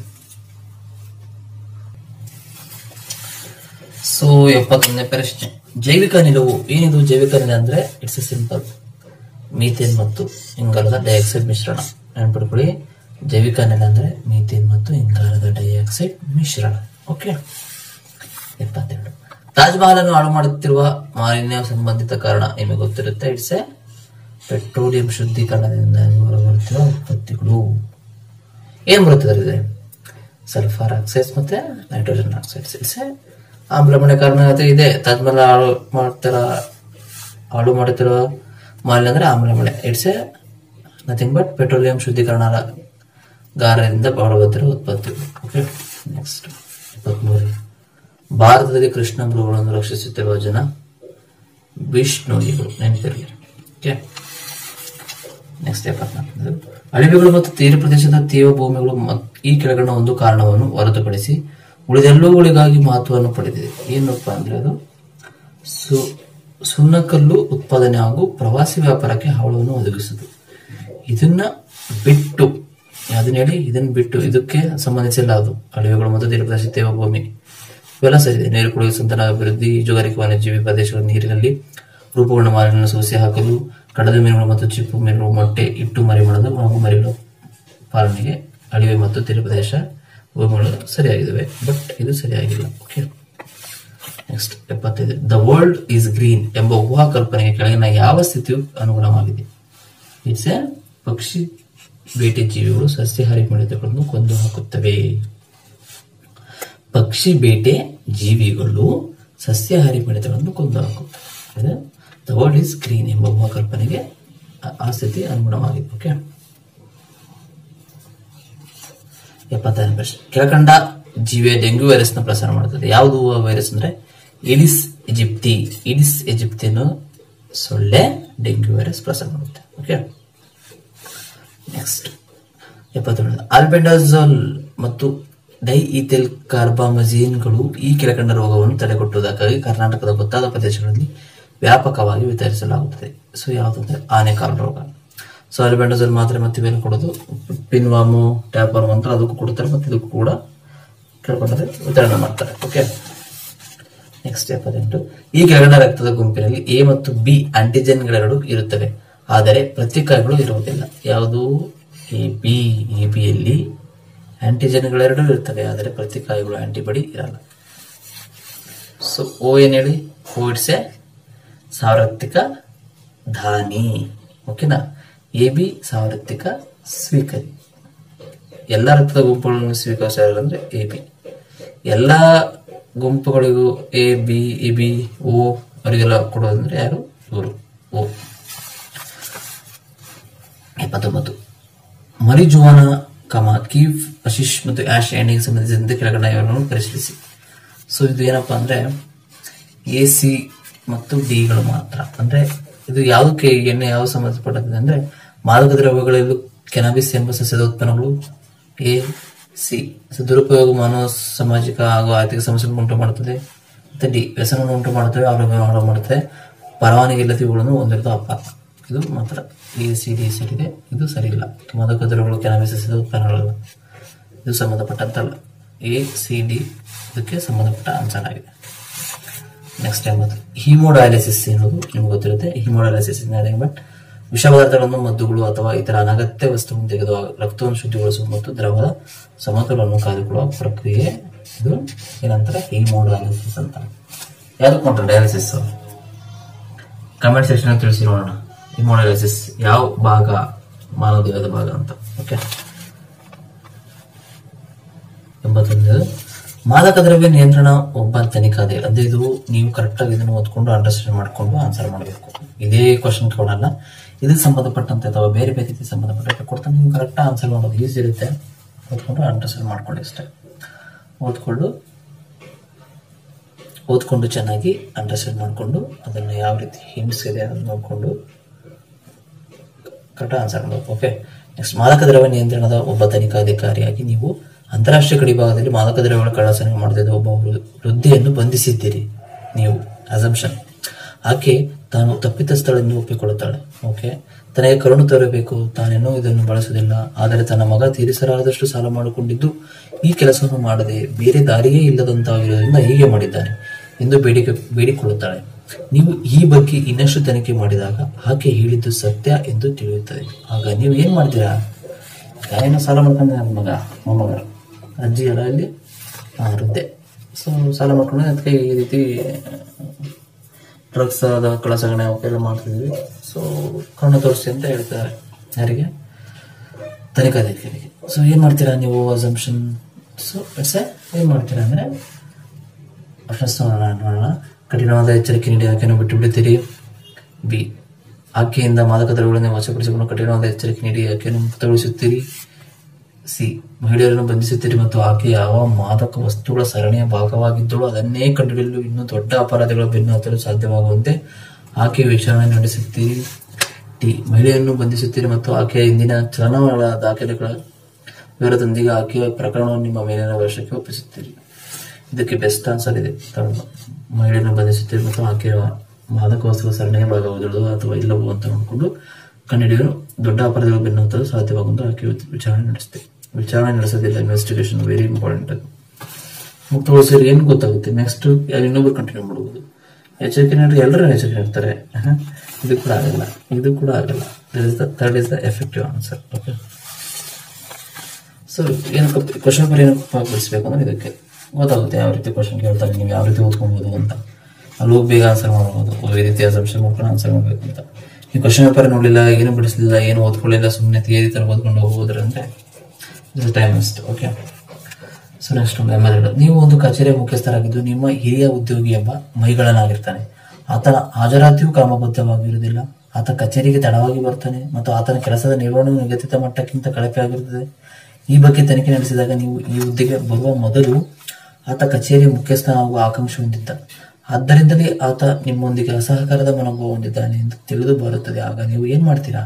ಸೊ ಎಪ್ಪತ್ತೊಂದನೇ ಪ್ರಶ್ನೆ ಜೈವಿಕ ಅನಿಲವು ಏನಿದು ಜೈವಿಕ ಅನಿಲ ಅಂದ್ರೆ ಇಟ್ಸ್ ಎ ಸಿಂಪಲ್ ಮೀಥೇನ್ ಮತ್ತು ಇಂಗಾಲದ ಡೈಆಕ್ಸೈಡ್ ಮಿಶ್ರಣ ನೆನ್ಪಿಟ್ಕೊಳ್ಳಿ ಜೈವಿಕ ಅನಿಲ ಅಂದ್ರೆ ಮೀಥೇನ್ ಮತ್ತು ಇಂಗಾಲದ ಡೈಆಕ್ಸೈಡ್ ಮಿಶ್ರಣ ಓಕೆ ಎಪ್ಪತ್ತೆರಡು ತಾಜ್ ಮಹಲ್ ಅನ್ನು ಹಾಳು ಮಾಡುತ್ತಿರುವ ಮಾಲಿನ್ಯ ಸಂಬಂಧಿತ ಕಾರಣ ನಿಮಗೆ ಗೊತ್ತಿರುತ್ತೆ ಇಟ್ಸ್ ಎ ಪೆಟ್ರೋಲಿಯಂ ಶುದ್ಧೀಕರಣದಿಂದ ಹೊರಬರುತ್ತಿರುವ ಉತ್ಪತ್ತಿಗಳು ಏನ್ ಬರುತ್ತದೆ ಇದೆ ಸಲ್ಫರ್ ಆಕ್ಸೈಡ್ಸ್ ಮತ್ತೆ ನೈಟ್ರೋಜನ್ ಆಕ್ಸೈಡ್ಸ್ ಇಟ್ಸ್ ಎ ಆಮ್ಲಮಣೆ ಕಾರಣತೆ ಇದೆ ತಾಜ್ ಮಹಲ್ ಹಾಳು ಮಾಡ್ತಾರ ಹಾಳು ಮಾಡುತ್ತಿರುವ ಮಾಲಿನ್ಯ ಅಂದ್ರೆ ಆಮ್ಲಮಣೆ it's a nothing but petroleum ಶುದ್ಧೀಕರಣ ಗಾರದಿಂದ ಹೊರಬರುತ್ತಿರುವ ಉತ್ಪತ್ತಿ ಓಕೆ ನೆಕ್ಸ್ಟ್ ಇಪ್ಪತ್ಮೂರು ಭಾರತದಲ್ಲಿ ಕೃಷ್ಣ ಮೃಗಗಳನ್ನು ರಕ್ಷಿಸುತ್ತಿರುವ ಜನ ವಿಷ್ಣುಯಿಗಳು ನೆನಪಿರಲಿ ಓಕೆ ನೆಕ್ಸ್ಟ್ ಎಪ್ಪತ್ನಾಲ್ಕು ಅಳಿವೆಗಳು ಮತ್ತು ತೀರ ಪ್ರದೇಶದ ತೀವ್ರ ಭೂಮಿಗಳು ಮತ್- ಈ ಕೆಳಗಣ ಒಂದು ಕಾರಣವನ್ನು ಹೊರತುಪಡಿಸಿ ಉಳಿದೆಲ್ಲವುಗಳಿಗಾಗಿ ಮಹತ್ವವನ್ನು ಪಡೆದಿದೆ ಏನಪ್ಪ ಅಂದ್ರೆ ಅದು ಸು ಸುಣ್ಣಕಲ್ಲು ಉತ್ಪಾದನೆ ಹಾಗೂ ಪ್ರವಾಸಿ ವ್ಯಾಪಾರಕ್ಕೆ ಹಾವಳವನ್ನು ಒದಗಿಸುವುದು ಇದನ್ನ ಬಿಟ್ಟು ಅದನ್ನ ಹೇಳಿ ಇದನ್ನ ಬಿಟ್ಟು ಇದಕ್ಕೆ ಸಂಬಂಧಿಸಿಲ್ಲ ಅದು ಅಳಿವೆಗಳು ಮತ್ತು ತೀರ ಪ್ರದೇಶ ತೇವ ಭೂಮಿ ಇವೆಲ್ಲ ಸರಿದೆ ನೀರು ಕುಡಿಯುವ ಸಂತಾನ ಅಭಿವೃದ್ಧಿ ಈಜುಗಾರಿಕೆ ವನ್ಯಜೀವಿ ಪ್ರದೇಶಗಳ ನೀರಿನಲ್ಲಿ ರೂಪುಗೊಂಡ ಮಾಲಿನ್ಯ ಸೋಸಿ ಹಾಕಲು ಕಡಲ ಮೀನುಗಳು ಮತ್ತು ಚಿಪ್ಪು ಮೀನುಗಳು ಮೊಟ್ಟೆ ಇಟ್ಟು ಮರಿ ಮಾಡಲು ಹಾಗೂ ಮರಿಗಳು ಪಾಲನೆಗೆ ಅಳಿವೆ ಮತ್ತು ತೀರ ಪ್ರದೇಶ ಭೂಮಿಗಳು ಸರಿಯಾಗಿದ್ದಾವೆ ಬಟ್ ಇದು ಸರಿಯಾಗಿಲ್ಲ ಓಕೆ ನೆಕ್ಸ್ಟ್ ಎಪ್ಪತ್ತೈದು ದ ವರ್ಲ್ಡ್ ಈಸ್ ಗ್ರೀನ್ ಎಂಬ ಊಹಾ ಕಲ್ಪನೆಗೆ ಕೆಳಗಿನ ಯಾವ ಸ್ಥಿತಿಯು ಅನುಗುಣವಾಗಿದೆ ಇಟ್ಸ್ ಎ ಪಕ್ಷಿ ಬೇಟೆ ಜೀವಿಗಳು ಸಸ್ಯಾಹಾರಿ ಮಿಳಿತಗಳನ್ನು ಕೊಂದು ಹಾಕುತ್ತವೆ ಪಕ್ಷಿ ಬೇಟೆ ಜೀವಿಗಳು ಸಸ್ಯಾಹಾರಿ ಮಿಳಿತಗಳನ್ನು ಕೊಂದು ಹಾಕುತ್ತವೆ ದ ವರ್ಲ್ಡ್ ಈಸ್ ಗ್ರೀನ್ ಎಂಬ ಊಹಾ ಕಲ್ಪನೆಗೆ ಆ- ಆ ಸ್ಥಿತಿ ಅನುಗುಣವಾಗಿದೆ ಓಕೆ ಎಪ್ಪತ್ತೈದನೇ ಪ್ರಶ್ನೆ ಕೆಳಕಂಡ ಜೀವಿಯ ಡೆಂಗ್ಯೂ ವೈರಸ್ ನ ಪ್ರಸಾರ ಮಾಡುತ್ತದೆ ಯಾವುದು ವೈರಸ್ ಅಂದ್ರೆ ಇಡಿಸ್ ಎಜಿಪ್ಟಿ ಇಡಿಸ್ ಎಜಿಪ್ಟಿ ಅನ್ನೋ ಸೊಳ್ಳೆ ಡೆಂಗ್ಯೂ ವೈರಸ್ ಪ್ರಸಾರ ಮಾಡುತ್ತೆ ಓಕೆ ನೆಕ್ಸ್ಟ್ ಎಪ್ಪತ್ತೊಂದು ಆಲ್ಬೆಂಡಾಜೋಲ್ ಮತ್ತು ಡೈಇಥೆಲ್ ಕಾರ್ಬಾಮಜೀನ್ಗಳು ಈ ಕೆಳಕಂಡ ರೋಗವನ್ನು ತಡೆಗಟ್ಟುವುದಕ್ಕಾಗಿ ಕರ್ನಾಟಕದ ಗೊತ್ತಾದ ಪ್ರದೇಶಗಳಲ್ಲಿ ವ್ಯಾಪಕವಾಗಿ ವಿತರಿಸಲಾಗುತ್ತದೆ ಸೊ ಯಾವುದು ಅಂದ್ರೆ ಆನೆಕಾಲ್ ರೋಗ ಸೊ ಆಲ್ಬೆಂಡಾಜೋಲ್ ಮಾತ್ರೆ ಮತ್ತೆ ಇವೇನು ಕೊಡೋದು ಪಿನ್ವಾಮು ಟ್ಯಾಪರ್ ಅಂತ ಅದಕ್ಕೂ ಕೊಡ್ತಾರೆ ಮತ್ತೆ ಇದಕ್ಕೂ ಕೂಡ ಕೇಳ್ಕೊಂಡ್ರೆ ವಿತರಣೆ ಮಾಡ್ತಾರೆ ಓಕೆ ನೆಕ್ಸ್ಟ್ ಎಪ್ಪತ್ತೆಂಟು ಈ ಕೆಳಗಣ ರಕ್ತದ ಗುಂಪಿನಲ್ಲಿ ಎ ಮತ್ತು ಬಿ ಆಂಟಿಜೆನ್ಗಳೆರಡು ಇರುತ್ತವೆ ಆದರೆ ಪ್ರತಿಕಾಯಗಳು ಇರುವುದಿಲ್ಲ ಯಾವುದು ಎ ಬಿ ಎ ಬಿಯಲ್ಲಿ ಆಂಟಿಜೆನ್ಗಳೆರಡು ಇರುತ್ತವೆ ಆದರೆ ಪ್ರತಿಕಾಯಗಳು ಆಂಟಿಬಡಿ ಇರಲ್ಲ ಸೊ ಓ ಏನ್ ಹೇಳಿ ಓ ಇಟ್ಸ್ ಎ ಸಾರ್ವತ್ರಿಕ ಧಾನಿ ಓಕೆನಾ ಎ ಬಿ ಸಾರ್ವತ್ರಿಕ ಸ್ವೀಕರಿ ಎಲ್ಲ ರಕ್ತದ ಗುಂಪುಗಳನ್ನು ಸ್ವೀಕರಿಸಿದ್ರೆ ಅಂದ್ರೆ ಎ ಬಿ ಎಲ್ಲ ಗುಂಪುಗಳಿಗೂ A B A B O ಅವರಿಗೆಲ್ಲ ಕೊಡೋದಂದ್ರೆ ಯಾರು ಇವರು ಓ ಎಪ್ಪತ್ತೊಂಬತ್ತು ಮರಿಜುವಾನ ಕಮ ಕೀಫ್ ಅಶಿಶ್ ಮತ್ತು ಆಶ್ ಎಣ್ಣೆಗೆ ಸಂಬಂಧಿಸಿದಂತೆ ಕೆಳಗಡೆ ಇವರನ್ನು ಪರಿಶೀಲಿಸಿ ಸೊ ಇದು ಏನಪ್ಪಾ ಅಂದ್ರೆ ಎ ಸಿ ಮತ್ತು ಡಿಗಳು ಮಾತ್ರ ಅಂದ್ರೆ ಇದು ಯಾವುದಕ್ಕೆ ಈ ಎಣ್ಣೆ ಯಾವ ಸಂಬಂಧಪಟ್ಟದ್ದು ಅಂದ್ರೆ ಮಾದಕ ದ್ರವ್ಯಗಳಲ್ಲೂ ಕೆನಬಿಸ್ ಎಂಬ ಸಸ್ಯದ ಉತ್ಪನ್ನಗಳು ಎ ಸಿ ಸೊ ದುರುಪಯೋಗ ಮಾನವ ಸಾಮಾಜಿಕ ಹಾಗೂ ಆರ್ಥಿಕ ಸಮಸ್ಯೆಗಳನ್ನು ಉಂಟು ಮಾಡುತ್ತದೆ ಮತ್ತೆ ಡಿ ವ್ಯಸನವನ್ನು ಉಂಟು ಮಾಡುತ್ತವೆ ಆರೋಗ್ಯವನ್ನು ಹಾಳು ಮಾಡುತ್ತದೆ ಪರವಾನಗಿ ಇಲ್ಲದ ಇವುಗಳನ್ನು ಹೊಂದಿರೋದು ಅಪಾರ ಇದು ಮಾತ್ರ ಎ ಸಿ ಡಿ ಸರಿದೆ ಇದು ಸರಿ ಇಲ್ಲ ಮಾದಕ ದ್ರವ್ಯಗಳು ಕೆನಬಿಸ್ ಸಸ್ಯದ ಉತ್ಪನ್ನಗಳಲ್ಲ ಇದು ಸಂಬಂಧಪಟ್ಟಂತಲ್ಲ ಎ ಸಿ ಡಿ ಇದಕ್ಕೆ ಸಂಬಂಧಪಟ್ಟ ಆನ್ಸರ್ ಆಗಿದೆ ನೆಕ್ಸ್ಟ್ ಎಂಬತ್ತು ಹಿಮೋಡಯಾಲಿಸಿಸ್ ಎನ್ನುವುದು ನಿಮ್ಗೆ ಗೊತ್ತಿರುತ್ತೆ ಹಿಮೋಡಯಾಲಿಸಿಸ್ ಬಟ್ ವಿಷ ಪದಾರ್ಥಗಳನ್ನು ಮದ್ದುಗಳು ಅಥವಾ ಇತರ ಅನಗತ್ಯ ವಸ್ತುಗಳನ್ನು ತೆಗೆದು ರಕ್ತವನ್ನು ಶುದ್ಧಿಗೊಳಿಸುವ ಮತ್ತು ದ್ರವದ ಸಮತೋಲನವನ್ನು ಕಾಯ್ದುಕೊಳ್ಳುವ ಪ್ರಕ್ರಿಯೆ ಇದು ಏನಂತಾರೆ ಹಿಮೋಡಯಾಲಿಸಿಸ್ ಅಂತ ಯಾವ್ದು ಕೊಂಡ್ರೆ ಡಯಾಲಿಸಿಸ್ ಕಮೆಂಟ್ ಸೆಕ್ಷನ್ ತಿಳಿಸಿ ನೋಡೋಣ ಹಿಮೋಡಯಾಲಿಸಿಸ್ ಯಾವ ಭಾಗ ಮಾನವ ದೇಹದ ಭಾಗ ಅಂತ ಓಕೆ ಎಂಬತ್ತೊಂದು ಮಾದಕ ದ್ರವ್ಯ ನಿಯಂತ್ರಣ ಒಬ್ಬ ತನಿಖಾದೆ ಅದೇ ಇದು ನೀವು ಕರೆಕ್ಟ್ ಆಗಿ ಇದನ್ನು ಓದ್ಕೊಂಡು ಅಂಡರ್ಸ್ಟ್ಯಾಂಡ್ ಮಾಡ್ಕೊಂಡು ಆನ್ಸರ್ ಮಾಡಬೇಕು ಇದೇ ಕ್ವಶನ್ ಕೊಡಲ್ಲ ಇದಕ್ಕೆ ಸಂಬಂಧಪಟ್ಟಂತೆ ಅಥವಾ ಬೇರೆ ಬೇರೆ ರೀತಿ ಸಂಬಂಧಪಟ್ಟ ಕೊಡ್ತಾನೆ ನೀವು ಕರೆಕ್ಟ್ ಆನ್ಸರ್ ಮಾಡೋದು ಈಸಿ ಇರುತ್ತೆ ಓದ್ಕೊಂಡು ಅಂಡರ್ಸ್ಟ್ಯಾಂಡ್ ಮಾಡ್ಕೊಳ್ಳಿ ಅಷ್ಟೇ ಓದ್ಕೊಂಡು ಓದ್ಕೊಂಡು ಚೆನ್ನಾಗಿ ಅಂಡರ್ಸ್ಟ್ಯಾಂಡ್ ಮಾಡಿಕೊಂಡು ಅದನ್ನು ಯಾವ ರೀತಿ ಹಿಂಟ್ಸ್ ಇದೆ ಅದನ್ನು ನೋಡಿಕೊಂಡು ಕರೆಕ್ಟ್ ಆನ್ಸರ್ ಮಾಡಬೇಕು ಓಕೆ ನೆಕ್ಸ್ಟ್ ಮಾದಕ ದ್ರವ್ಯ ನಿಯಂತ್ರಣದ ಒಬ್ಬ ತನಿಖಾಧಿಕಾರಿಯಾಗಿ ನೀವು ಅಂತಾರಾಷ್ಟ್ರೀಯ ಗಡಿಭಾಗದಲ್ಲಿ ಮಾದಕ ದ್ರವ್ಯಗಳ ಕಳ್ಳಸಾಗಣೆ ಮಾಡುತ್ತಿದ್ದ ಒಬ್ಬ ವೃ- ವೃದ್ಧೆಯನ್ನು ಬಂಧಿಸಿದ್ದೀರಿ ನೀವು ಅಸಂಪ್ಷನ್ ಆಕೆ ತಾನು ತಪ್ಪಿತಸ್ಥಳೆಂದು ಒಪ್ಪಿಕೊಳ್ಳುತ್ತಾಳೆ ಓಕೆ ತನಗೆ ಕರುಣು ತೋರಬೇಕು ತಾನೇನೋ ಇದನ್ನು ಬಳಸುವುದಿಲ್ಲ ಆದರೆ ತನ್ನ ಮಗ ತೀರಿಸಲಾರದಷ್ಟು ಸಾಲ ಮಾಡಿಕೊಂಡಿದ್ದು ಈ ಕೆಲಸವನ್ನು ಮಾಡದೆ ಬೇರೆ ದಾರಿಯೇ ಇಲ್ಲದಂತಾಗಿರುವುದರಿಂದ ಹೀಗೆ ಮಾಡಿದ್ದಾನೆ ಎಂದು ಬೇಡಿಕೆ ಬೇಡಿಕೊಳ್ಳುತ್ತಾಳೆ ನೀವು ಈ ಬಗ್ಗೆ ಇನ್ನಷ್ಟು ತನಿಖೆ ಮಾಡಿದಾಗ ಆಕೆ ಹೇಳಿದ್ದು ಸತ್ಯ ಎಂದು ತಿಳಿಯುತ್ತದೆ ಆಗ ನೀವು ಏನ್ ಮಾಡ್ತೀರಾ ಏನೋ ಸಾಲ ಮಾಡ್ಕೊಂಡೆ ನನ್ನ ಮಗ ಮೊಮ್ಮಗ ಅಜ್ಜಿ ಅಲ್ಲ ಇಲ್ಲಿ ಆ, ವೃದ್ಧೆ ಸೊ ಸಾಲ ಮಾಡ್ಕೊಂಡು ಅದಕ್ಕೆ ಈ ರೀತಿ ಡ್ರಗ್ಸ್ ಅದ ಕಳಸಗಣೆ ಅವಕ್ಕೆಲ್ಲ ಮಾಡ್ತಿದ್ವಿ ಸೊ ಕಣ್ಣು ತೋರಿಸಿ ಅಂತ ಹೇಳ್ತಾರೆ ಯಾರಿಗೆ ತನಿಖಾಧಿಕಾರಿಗೆ ಸೊ ಏನ್ ಮಾಡ್ತೀರಾ ನೀವು ಅಸಂಪ್ಷನ್ ಸೊ ಇಟ್ಸ್ ಏನ್ ಮಾಡ್ತೀರಾ ಅಂದ್ರೆ ಪ್ರಶ್ನೆ ನೋಡೋಣ ನೋಡೋಣ ಕಠಿಣವಾದ ಎಚ್ಚರಿಕೆ ನೀಡಿ ಆಕೆಯನ್ನು ಬಿಟ್ಟು ಬಿಡುತ್ತೀರಿ ಬಿ ಆಕೆಯಿಂದ ಮಾದಕ ದ್ರವ್ಯಗಳನ್ನು ವಶಪಡಿಸಿಕೊಂಡು ಕಠಿಣವಾದ ಎಚ್ಚರಿಕೆ ನೀಡಿ ಆಕೆಯನ್ನು ಮುಕ್ತಗೊಳಿಸುತ್ತೀರಿ ಸಿ ಮಹಿಳೆಯರನ್ನು ಬಂಧಿಸುತ್ತೀರಿ ಮತ್ತು ಆಕೆ ಯಾವ ಮಾದಕ ವಸ್ತುಗಳ ಸರಣಿಯ ಭಾಗವಾಗಿದ್ದಳು ಅದನ್ನೇ ಕಂಡುಹಿಡಿಯಲು ಇನ್ನೂ ದೊಡ್ಡ ಅಪರಾಧಗಳ ಬೆನ್ನು ಹತ್ತಲು ಸಾಧ್ಯವಾಗುವಂತೆ ಆಕೆ ವಿಚಾರಣೆ ನಡೆಸುತ್ತೀರಿ ಟಿ ಮಹಿಳೆಯನ್ನು ಬಂಧಿಸುತ್ತೀರಿ ಮತ್ತು ಆಕೆಯ ಇಂದಿನ ಚಲನವಲನ ದಾಖಲೆಗಳ ವಿವರದೊಂದಿಗೆ ಆಕೆಯ ಪ್ರಕರಣವನ್ನು ನಿಮ್ಮ ಮೇಲಿನ ವಶಕ್ಕೆ ಒಪ್ಪಿಸುತ್ತೀರಿ ಇದಕ್ಕೆ ಬೆಸ್ಟ್ ಆನ್ಸರ್ ಇದೆ ತಮ್ಮ ಮಹಿಳೆಯನ್ನು ಬಂಧಿಸುತ್ತೀರಿ ಮತ್ತು ಆಕೆಯ ಮಾದಕ ವಸ್ತುಗಳ ಸರಣಿಯ ಭಾಗವಾಗುವುದು ಅಥವಾ ಇಲ್ಲವೋ ಅಂತ ನೋಡಿಕೊಂಡು ಕಂಡುಹಿಡಿಯಲು ದೊಡ್ಡ ಅಪರಾಧಗಳು ಬೆನ್ನು ಹತ್ತಲು ಸಾಧ್ಯವಾಗುವುದು ಆಕೆ ವಿಚಾರಣೆ ನಡೆಸುತ್ತೆ ವಿಚಾರಣೆ ನಡೆಸೋದಿಲ್ಲ ಇನ್ವೆಸ್ಟಿಗೇಷನ್ ವೆರಿ ಇಂಪಾರ್ಟೆಂಟ್ ಅದು ಮುಕ್ತಗೊಳಿಸಿದ್ರೆ ಏನು ಗೊತ್ತಾಗುತ್ತೆ ನೆಕ್ಸ್ಟ್ ಇನ್ನೊಬ್ರು ಕಂಟಿನ್ಯೂ ಮಾಡ್ಬೋದು ಎಚ್ಚರಿಕೆ ನೀಡಿ ಎಲ್ಲರೂ ಎಚ್ಚರಿಕೆ ನೀಡ್ತಾರೆ ಆಹಾ. ಇದು ಕೂಡ ಆಗಲ್ಲ ಇದು ಕೂಡ ಆಗಲ್ಲ third is the effective answer okay so ಏನಕ್ಕೆ ಕ್ವಶನ್ ಪೇಪರ್ ಏನಕ್ಕೆ ಬಿಡಿಸ್ಬೇಕು ಅಂದ್ರೆ ಇದಕ್ಕೆ ಗೊತ್ತಾಗುತ್ತೆ ಯಾವ ರೀತಿ ಕ್ವಶನ್ ಕೇಳ್ತಾರೆ ನೀವು ಯಾವ ರೀತಿ ಓದ್ಕೊಬೋದು ಅಂತ ಅಲ್ಲಿ ಹೋಗಿ ಬೇಗ ಆನ್ಸರ್ ಮಾಡ್ಬೋದು ಈ ರೀತಿ ಅಸಂಪ್ಷನ್ ಮಾಡ್ಕೊಂಡು ಆನ್ಸರ್ ಮಾಡ್ಬೇಕು ಅಂತ ನೀವು ಕ್ವಶನ್ ಪೇಪರ್ ನೋಡಲಿಲ್ಲ ಏನು ಬಿಡಿಸಲಿಲ್ಲ ಏನು ಓದ್ಕೊಳ್ಳಿಲ್ಲ ಸುಮ್ಮನೆ ಥಿಯರಿ ಥರ ಓದ್ಕೊಂಡು ಹೋಗೋದ್ರೆ ಅಂದ್ರೆ ಇದು time waste okay so next ಎಂಬತ್ತೆರಡು ನೀವು ಒಂದು ಕಚೇರಿಯ ಮುಖ್ಯಸ್ಥರಾಗಿದ್ದು ನಿಮ್ಮ ಹಿರಿಯ ಉದ್ಯೋಗಿ ಎಂಬ ಮೈಗಳನ್ನಾಗಿರ್ತಾನೆ ಆತನ ಹಾಜರಾತಿಯು ಕ್ರಮಬದ್ಧವಾಗಿರುವುದಿಲ್ಲ ಆತ ಕಚೇರಿಗೆ ತಡವಾಗಿ ಬರ್ತಾನೆ ಮತ್ತು ಆತನ ಕೆಲಸದ ನಿರ್ವಹಣೆ ನಿಗದಿತ ಮಟ್ಟಕ್ಕಿಂತ ಕಳಪೆ ಆಗಿರುತ್ತದೆ ಈ ಬಗ್ಗೆ ತನಿಖೆ ನಡೆಸಿದಾಗ ನೀವು ಈ ಹುದ್ದೆಗೆ ಬರುವ ಮೊದಲು ಆತ ಕಚೇರಿಯ ಮುಖ್ಯಸ್ಥ ಆಗುವ ಆಕಾಂಕ್ಷೆ ಹೊಂದಿದ್ದ ಆದ್ದರಿಂದಲೇ ಆತ ನಿಮ್ಮೊಂದಿಗೆ ಅಸಹಕಾರದ ಮನೋಭಾವ ಹೊಂದಿದ್ದಾನೆ ಎಂದು ತಿಳಿದು ಬರುತ್ತದೆ ಆಗ ನೀವು ಏನ್ ಮಾಡ್ತೀರಾ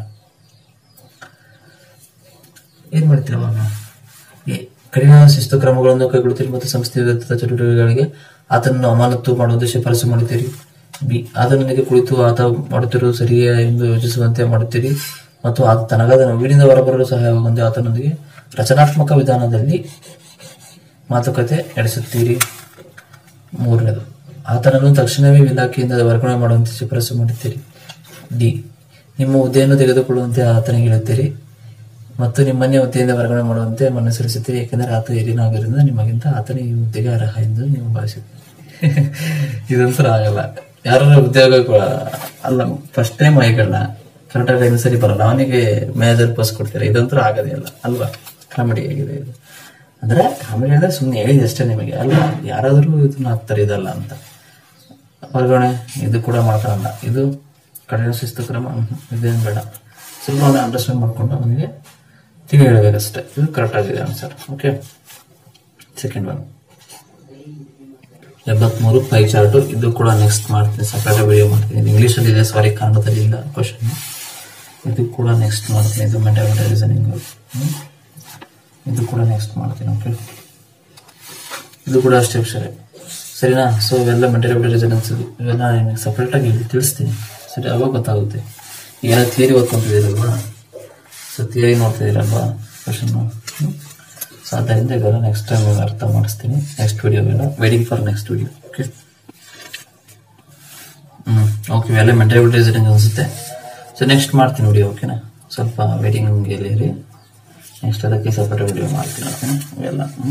ಏನ್ ಮಾಡ್ತೀರಾ ಅವಾಗ ಎ- ಕಠಿಣ ಶಿಸ್ತು ಕ್ರಮಗಳನ್ನು ಕೈಗೊಳ್ಳುತ್ತೀರಿ ಮತ್ತು ಸಂಸ್ಥೆಯ ವಿರುದ್ಧದ ಚಟುವಟಿಕೆಗಳಿಗೆ ಆತನನ್ನು ಅಮಾನತು ಮಾಡುವುದು ಶಿಫಾರಸು ಮಾಡುತ್ತೀರಿ ಬಿ ಆತನೊಂದಿಗೆ ಕುಳಿತು ಆತ ಮಾಡುತ್ತಿರುವುದು ಸರಿಯೇ ಎಂದು ಯೋಚಿಸುವಂತೆ ಮಾಡುತ್ತೀರಿ ಮತ್ತು ಆತ ತನಗಾದ ನೋವಿನಿಂದ ಹೊರಬರಲು ಸಹಾಯವಾಗುವಂತೆ ಆತನೊಂದಿಗೆ ರಚನಾತ್ಮಕ ವಿಧಾನದಲ್ಲಿ ಮಾತುಕತೆ ನಡೆಸುತ್ತೀರಿ ಮೂರನೇದು ಆತನನ್ನು ತಕ್ಷಣವೇ ಇಲಾಖೆಯಿಂದ ವರ್ಗಾವಣೆ ಮಾಡುವಂತೆ ಶಿಫಾರಸು ಮಾಡುತ್ತೀರಿ ಡಿ ನಿಮ್ಮ ಹುದ್ದೆಯನ್ನು ತೆಗೆದುಕೊಳ್ಳುವಂತೆ ಆತನಿಗೆ ಹೇಳುತ್ತೀರಿ ಮತ್ತು ನಿಮ್ಮನ್ನೇ ಹುದ್ದೆಯಿಂದ ವರ್ಗಾವಣೆ ಮಾಡುವಂತೆ ಮನಸ್ಸರಿಸುತ್ತೀರಿ ಏಕೆಂದರೆ ಆತ ಹಿರಿಯನಾಗಿದ್ದರಿಂದ ನಿಮಗಿಂತ ಆತನೇ ಈ ಹುದ್ದೆಗೆ ಅರ್ಹ ಎಂದು ನೀವು ಭಾವಿಸುತ್ತೀರಿ ಇದಂತರ ಆಗಲ್ಲ ಯಾರ ಉದ್ಯೋಗ ಕೊ- ಅಲ್ಲ ಫಸ್ಟ್ ಟೈಮ್ ಆಯ್ಕಲ್ಲ ಕರೆಕ್ಟಾಗಿ ಟೈಮ್ ಸರಿ ಬರಲ್ಲ ಅವನಿಗೆ ಮೇಜರ್ ಪೋಸ್ಟ್ ಕೊಡ್ತಾರೆ ಇದಂತರ ಆಗದೇ ಇಲ್ಲ ಅಲ್ವಾ ಕಾಮಿಡಿ ಆಗಿದೆ ಇದು ಅಂದ್ರೆ ಕಾಮಿಡಿ ಅಂದ್ರೆ ಸುಮ್ಮನೆ ಹೇಳಿದೆ ಅಷ್ಟೇ ನಿಮಗೆ ಅಲ್ಲ ಯಾರಾದರೂ ಇದನ್ನ ಹಾಕ್ತಾರೆ ಇದಲ್ಲ ಅಂತ ವರ್ಗಾವಣೆ ಇದು ಕೂಡ ಮಾತಾಡಲ್ಲ ಇದು ಕಠಿಣ ಶಿಸ್ತು ಕ್ರಮ ಹ್ಮ್, ಇದೇನು ಬೇಡ ಸ್ವಲ್ಪ ಅವನ ಅಂಡರ್ಸ್ಟ್ಯಾಂಡ್ ಮಾಡ್ಕೊಂಡು ಅವನಿಗೆ ತಿಳಿ ಹೇಳಬೇಕಷ್ಟೇ ಇದು ಕರೆಕ್ಟ್ ಆಗಿದೆ ಆನ್ಸರ್ ಓಕೆ ಸೆಕೆಂಡ್ ಒನ್ ಎಂಬತ್ಮೂರು ಪೈ ಚಾರ್ಟು ಇದು ಕೂಡ ನೆಕ್ಸ್ಟ್ ಮಾಡ್ತೀನಿ ಸಪ್ರೇಟ್ ವಿಡಿಯೋ ಮಾಡ್ತೀನಿ ಇಂಗ್ಲೀಷಲ್ಲಿ ಇದೆ ಸಾರಿ ಕನ್ನಡದಲ್ಲಿ ಇಲ್ಲ ಕ್ವಶನ್ ಇದು ಕೂಡ ನೆಕ್ಸ್ಟ್ ಮಾಡ್ತೀನಿ ಇದು ಮೆಂಟಲ್ ರೀಸನಿಂಗ್ ಇದು ಕೂಡ ನೆಕ್ಸ್ಟ್ ಮಾಡ್ತೀನಿ ಓಕೆ ಇದು ಕೂಡ ಅಷ್ಟೇ ಸರಿ ಸರಿನಾ ಸೊ ಇವೆಲ್ಲ ಮೆಂಟಲ್ ರೀಸನಿಂಗ್ಸ್ ಇವೆಲ್ಲ ನಿಮಗೆ ಸಪ್ರೇಟಾಗಿ ತಿಳಿಸ್ತೀನಿ ಸರಿ ಅವಾಗ ಗೊತ್ತಾಗುತ್ತೆ ಈಗ ಥಿಯರಿ ಓದ್ಕೊಂತಿದ್ದೀರಲ್ವಾ ಸೊ ಥಿಯರಿ ನೋಡ್ತಿದ್ದೀರಲ್ವಾ ಕ್ವಶನ್ನು ಸೊ ಆದ್ದರಿಂದ ಇವೆಲ್ಲ ನೆಕ್ಸ್ಟ್ ಟೈಮ್ ಅರ್ಥ ಮಾಡಿಸ್ತೀನಿ ನೆಕ್ಸ್ಟ್ ವಿಡಿಯೋಗೆಲ್ಲ waiting for next video okay ಹ್ಞೂ ಓಕೆ ಇವೆಲ್ಲ ಮೆಂಟಲ್ ರೀಸನಿಂಗ್ ಅನಿಸುತ್ತೆ ಸೊ ನೆಕ್ಸ್ಟ್ ಮಾಡ್ತೀನಿ ವಿಡಿಯೋ ಓಕೆನಾ ಸ್ವಲ್ಪ ವೇಟಿಂಗ್ ಇರಿ ನೆಕ್ಸ್ಟ್ ಅದಕ್ಕೆ ಸಪರೇಟ್ ವಿಡಿಯೋ ಮಾಡ್ತೀನಿ ಓಕೆನಾ ಇವೆಲ್ಲ ಹ್ಞೂ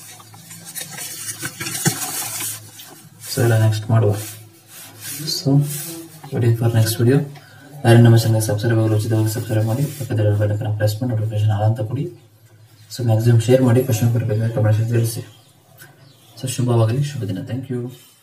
ಸೊ ಎಲ್ಲ ನೆಕ್ಸ್ಟ್ ಮಾಡುವ so waiting for next video ಯಾರು ನಮ್ಮ ಚಾನಲ್ ಸಬ್ಸ್ಕ್ರೈಬ್ ಆಗಲು ಉಚಿತವಾಗಿ ಸಬ್ಸ್ಕ್ರೈಬ್ ಮಾಡಿ ಪಕ್ಕದಲ್ಲಿ ಬೆಲ್ಲಕ್ಕನ್ನು ಪ್ರೆಸ್ ಮಾಡಿ ನೋಟಿಫಿಕೇಶನ್ ಆಲ್ ಅಂತ ಕೊಡಿ ಸೊ ಮ್ಯಾಕ್ಸಿಮಮ್ ಶೇರ್ ಮಾಡಿ ಕ್ವಶನ್ ಬರಬೇಕಾದ್ರೆ ಕಮೆಂಟ್ ತಿಳಿಸಿ ಸೊ ಶುಭವಾಗಲಿ ಶುಭ ದಿನ ಥ್ಯಾಂಕ್ ಯು